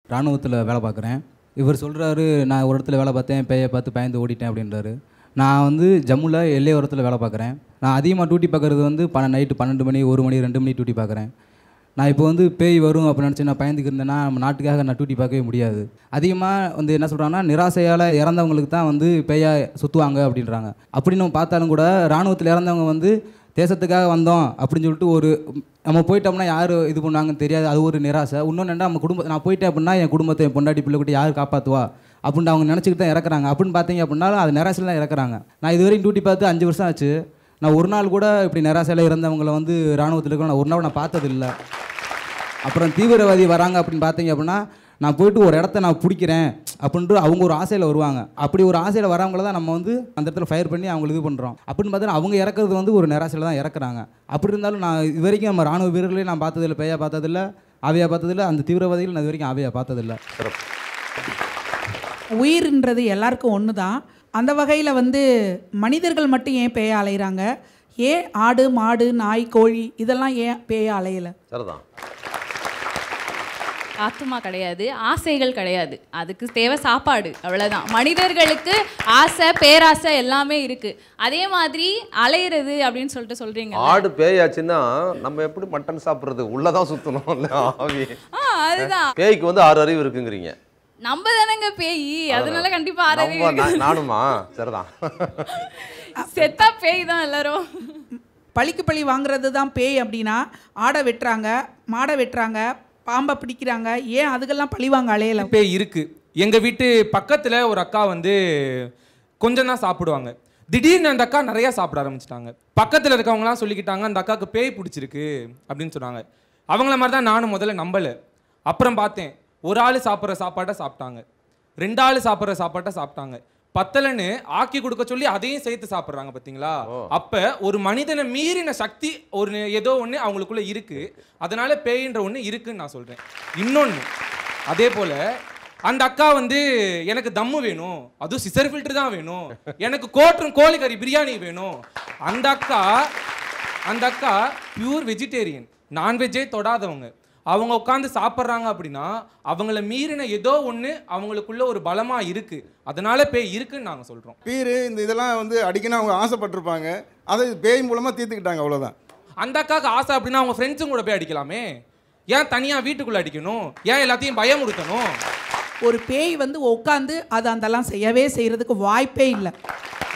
இராணுவத்தில் வேலை பார்க்குறேன் இவர் சொல்கிறாரு நான் ஒரு இடத்துல வேலை பார்த்தேன் பேயை பார்த்து பயந்து ஓடிட்டேன் அப்படின்றாரு நான் வந்து ஜம்முல எல்லையோரத்தில் வேலை பார்க்குறேன் நான் அதிகமாக டியூட்டி பார்க்குறது வந்து பன நைட்டு பன்னெண்டு மணி ஒரு மணி ரெண்டு மணி டியூட்டி பார்க்குறேன் நான் இப்போ வந்து பேய் வரும் அப்படின்னு நினச்சி நான் பயந்துக்கு இருந்தேன்னா நம்ம நாட்டுக்காக நான் டியூட்டி பார்க்கவே முடியாது அதிகமாக வந்து என்ன சொல்கிறாங்கன்னா நிராசையால் இறந்தவங்களுக்கு தான் வந்து பேயா சுற்றுவாங்க அப்படின்றாங்க அப்படி நம்ம பார்த்தாலும் கூட இராணுவத்தில் இறந்தவங்க வந்து தேசத்துக்காக வந்தோம் அப்படின்னு சொல்லிட்டு ஒரு நம்ம போயிட்டோம்னா யார் இது பண்ணுவாங்கன்னு தெரியாது அது ஒரு நிராசை இன்னொன்று என்ன நம்ம குடும்பம் நான் போயிட்டேன் அப்படின்னா என் குடும்பத்தை என் பொண்டாட்டி பிள்ளை குட்டி யார் காப்பாற்றுவா அப்படின்னு அவங்க நினச்சிக்கிட்டு தான் இறக்குறாங்க அப்படின்னு பார்த்தீங்க அப்படின்னா அது நிராசையில் தான் இறக்குறாங்க நான் இதுவரைக்கும் டியூட்டி பார்த்து அஞ்சு வருஷம் ஆச்சு நான் ஒரு நாள் கூட இப்படி நிராசையில் இருந்தவங்களை வந்து இராணுவத்தில் இருக்க நான் ஒரு நாள் நான் பார்த்ததில்ல அப்புறம் தீவிரவாதி வராங்க அப்படின்னு பார்த்தீங்க அப்படின்னா நான் போயிட்டு ஒரு இடத்த நான் பிடிக்கிறேன் அப்படின்ட்டு அவங்க ஒரு ஆசையில் வருவாங்க அப்படி ஒரு ஆசையில் வரவங்கள தான் நம்ம வந்து அந்த இடத்துல ஃபயர் பண்ணி அவங்களை இது பண்ணுறோம் அப்படின்னு பார்த்தா அவங்க இறக்குறது வந்து ஒரு நிராசையில் தான் இறக்குறாங்க அப்படி இருந்தாலும் நான் இது வரைக்கும் நம்ம ராணுவ வீரர்களையும் நான் பார்த்ததில்ல பேயா பார்த்ததில்ல ஆவியா பார்த்ததில்ல அந்த தீவிரவாதிகள் நான் இது வரைக்கும் ஆவியா பார்த்ததில்ல உயிர்ன்றது எல்லாருக்கும் ஒன்று தான் அந்த வகையில் வந்து மனிதர்கள் மட்டும் ஏன் பேய அலைகிறாங்க ஏன் ஆடு மாடு நாய் கோழி இதெல்லாம் ஏன் பேய அலையலை சரிதான் ஆத்துமா கிடையாது ஆசைகள் கிடையாது அதுக்கு தேவை சாப்பாடு அவ்வளவுதான் மனிதர்களுக்கு ஆசை பேராசை எல்லாமே இருக்கு அதே மாதிரி அலையிறது அப்படின்னு சொல்லிட்டு சொல்றீங்க ஆடு பேயாச்சுன்னா நம்ம எப்படி மட்டன் சாப்பிடுறது உள்ளதான் சுத்தணும் இல்ல ஆவி ஆ அதுதான் பேய்க்கு வந்து ஆறு அறிவு இருக்குங்கிறீங்க நம்ம தானங்க பேய் அதனால கண்டிப்பா ஆறவே நம்ம நா- நானுமா சரிதான் செத்தா பேய் தான் எல்லாரும் பழிக்கு பழி வாங்குறது தான் பேய் அப்படின்னா ஆடை வெட்டுறாங்க மாடை வெட்டுறாங்க பாம்பை பிடிக்கிறாங்க ஏன் அதுக்கெல்லாம் பழி வாங்க அலையலை பேய் இருக்கு எங்க வீட்டு பக்கத்துல ஒரு அக்கா வந்து கொஞ்சம் தான் சாப்பிடுவாங்க திடீர்னு அந்த அக்கா நிறைய சாப்பிட ஆரம்பிச்சிட்டாங்க பக்கத்துல இருக்கவங்கலாம் சொல்லிக்கிட்டாங்க அந்த அக்காவுக்கு பேய் பிடிச்சிருக்கு அப்படின்னு சொன்னாங்க அவங்கள மாதிரி தான் நானும் முதல்ல நம்பல அப்புறம் பார்த்தேன் ஒரு ஆள் சாப்பிட்ற சாப்பாட்டை சாப்பிட்டாங்க ரெண்டு ஆள் சாப்பிட்ற சாப்பாட்டை சாப்பிட்டாங்க பத்தலன்னு ஆக்கி கொடுக்க சொல்லி அதையும் சேர்த்து சாப்பிட்றாங்க பார்த்தீங்களா அப்ப ஒரு மனிதனை மீறின சக்தி ஒரு ஏதோ ஒன்று அவங்களுக்குள்ள இருக்கு அதனால பேயின்ற ஒன்று இருக்குன்னு நான் சொல்றேன் இன்னொன்று அதே போல அந்த அக்கா வந்து எனக்கு தம்மு வேணும் அதுவும் சிசர் ஃபில்டர் தான் வேணும் எனக்கு கோட்டும் கோழிக்கறி பிரியாணி வேணும் அந்த அக்கா அந்த அக்கா பியூர் வெஜிடேரியன் நான்வெஜ்ஜே தொடாதவங்க அவங்க உட்காந்து சாப்பிட்றாங்க அப்படின்னா அவங்கள மீறின ஏதோ ஒன்று அவங்களுக்குள்ள ஒரு பலமா இருக்கு அதனால பேய் இருக்குன்னு நாங்க சொல்றோம் பீரு இந்த இதெல்லாம் வந்து அடிக்கணும் அவங்க ஆசைப்பட்டிருப்பாங்க அதை பேய் மூலமாக தீர்த்துக்கிட்டாங்க அவ்வளோதான் அந்த அக்காவுக்கு ஆசை அப்படின்னா அவங்க ஃப்ரெண்ட்ஸும் கூட போய் அடிக்கலாமே ஏன் தனியா வீட்டுக்குள்ள அடிக்கணும் ஏன் எல்லாத்தையும் பயமுறுத்தணும் ஒரு பேய் வந்து உட்காந்து அது அதெல்லாம் செய்யவே செய்கிறதுக்கு வாய்ப்பே இல்லை